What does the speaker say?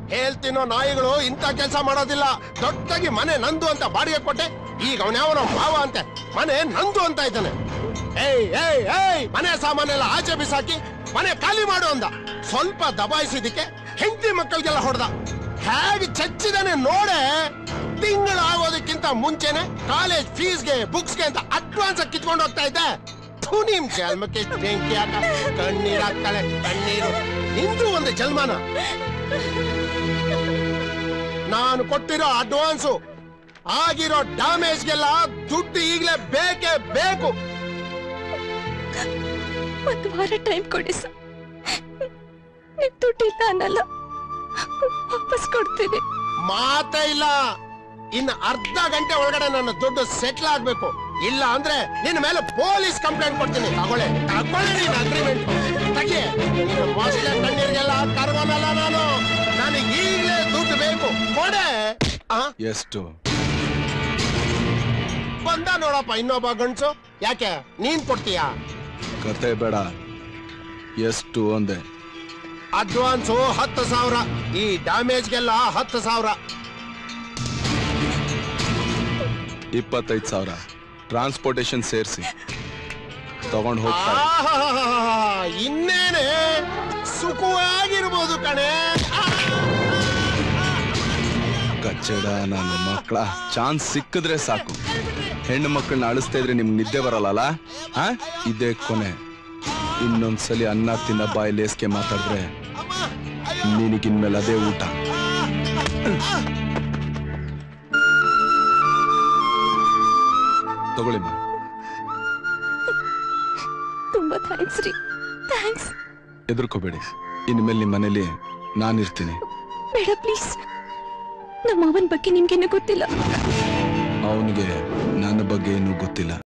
ಹೇಳ್ತೀನೋ ನಾಯಿಗಳು ಇಂಥ ಕೆಲಸ ಮಾಡೋದಿಲ್ಲ ದೊಡ್ಡದಾಗಿ ಮನೆ ನಂದು ಅಂತ ಬಾಡಿಗೆ ಕೊಟ್ಟೆ ಈಗ ಅವನ್ಯಾವನೋ ಮಾವ ಅಂತೆ ಮನೆ ನಂದು ಅಂತ ಇದ್ದಾನೆ ಏಯ್ ಏಯ್ ಏಯ್ ಮನೆ ಸಾಮಾನೆಲ್ಲ ಆಚೆ ಬಿಸಾಕಿ ಮನೆ ಖಾಲಿ ಮಾಡು ಅಂದ ಸ್ವಲ್ಪ ದಬಾಯಿಸಿದಕ್ಕೆ ಹೆಂಡತಿ ಮಕ್ಕಳಿಗೆಲ್ಲ ಹೊಡೆದ ಹೇಗೆ ಚಚ್ಚಿದಾನೆ ನೋಡೆ ತಿಂಗಳು ಆಗೋದಕ್ಕಿಂತ ಮುಂಚೆನೆ ಕಾಲೇಜ್ ಫೀಸ್ಗೆ ಬುಕ್ಸ್ಗೆ ಅಂತ ಅಡ್ವಾನ್ಸ್ ಕಿತ್ಕೊಂಡು ಹೋಗ್ತಾ ಇದ್ದೆ ಥು, ನಿಮ್ ಜನ್ಮಕ್ಕೆ ಬೆಂಕಿ ಹಾಕ ಕಣ್ಣೀರ್ ಹಾಕ್ತಾಳೆ ಕಣ್ಣೀರು ನಿಂದು ಒಂದು ಜನ್ಮನ ನಾನು ಕೊಟ್ಟಿರೋ ಅಡ್ವಾನ್ಸು ಆಗಿರೋ ಡ್ಯಾಮೇಜ್ಗೆಲ್ಲ ದುಡ್ಡು ಈಗಲೇ ಬೇಕೇ ಬೇಕು ಒಂದು ವಾರ ಟೈಮ್ ಕೊಡಿ ಸರ್ ನೀವು ದುಡ್ಡಿಲ್ಲ ಅನ್ನಲ್ಲ ವಾಪಸ್ ಕೊಡ್ತೀನಿ ಮಾತೇ ಇಲ್ಲ ಇನ್ನು ಅರ್ಧ ಗಂಟೆ ಒಳಗಡೆ ನನ್ನ ದುಡ್ಡು ಸೆಟ್ಲ್ ಆಗ್ಬೇಕು ಇಲ್ಲ ಅಂದ್ರೆ ನಿನ್ನ ಮೇಲೆ ಪೊಲೀಸ್ ಕಂಪ್ಲೇಂಟ್ ಕೊಡ್ತೀನಿ ತಗೊಳ್ಳೆ ತಗೊಳ್ಳಿ ನೀನ್ ಅಗ್ರಿಮೆಂಟ್ ತಗಿ ನಿನ್ನ ವಾಸಿಲೆ ಕಣ್ಣೀರಿಗೆಲ್ಲ ಕರ್ವನಲ್ಲ ನಾನು ನನಗೆ ಈಗಲೇ ದುಡ್ಡು ಬೇಕು ಕೊಡೆ ಆ ಎಷ್ಟು ಬಂದ ನೋಡಪ್ಪ ಇನ್ನೊಬ್ಬ ಗಂಡ್ಸು ಯಾಕೆ ನೀನ್ ಕೊಡ್ತೀಯಾ ಕತೆ ಬೇಡ ಎಷ್ಟು ಒಂದೆ ಅಡ್ವಾನ್ಸು ಹತ್ತು ಸಾವಿರ ಈ ಡ್ಯಾಮೇಜ್ಗೆಲ್ಲ ಹತ್ತು ಸಾವಿರ ಇಪ್ಪತ್ತೈದು ಸಾವಿರ ಟ್ರಾನ್ಸ್ಪೋರ್ಟೇಶನ್ ಸೇರಿಸಿ ತಗೊಂಡು ಹೋಗ್ತಾ ಇರು. ಆಹಾಹಾಹಾಹಾ, ಇನ್ನೇನೆ ಸುಖವಾಗಿರ್ಬೋದು ಕಣೆ ಆ! ಕಚ್ಚಡ ನನ್ನ ಮಕ್ಕಳ ಚಾನ್ಸ್ ಸಿಕ್ಕಿದ್ರೆ ಸಾಕು ಹೆಣ್ಣು ಮಕ್ಕಳನ್ನ ಅಳಿಸ್ತಾ ಇದ್ರೆ ನಿಮ್ಗೆ ನಿದ್ದೆ ಬರಲ್ಲ ಹಾ ಇದೇ ಕೊನೆ ಇನ್ನೊಂದ್ಸಲಿ ಅನ್ನ ತಿನ್ನ ಬಾಯಿ ಲೇಸ್ಗೆ ಮಾತಾಡಿದ್ರೆ ನಿನಗಿನ್ಮೇಲೆ ಅದೇ ಊಟ ತಗೊಳ್ಳಿಮ್ಮ ತುಂಬಾ ಥ್ಯಾಂಕ್ಸ್ ರೀ ಥ್ಯಾಂಕ್ಸ್ ಎದುರ್ಕೋಬೇಡಿ ಇನ್ಮೇಲೆ ನಿಮ್ಮ ಮನೇಲಿ ನಾನಿರ್ತೀನಿ ಬೇಡ ಪ್ಲೀಸ್ ನಮ್ಮ ಅವನ ಬಗ್ಗೆ ನಿಮ್ಗೇನು ಗೊತ್ತಿಲ್ಲ ಅವನಿಗೆ ನನ್ನ ಬಗ್ಗೆ ಏನೂ ಗೊತ್ತಿಲ್ಲ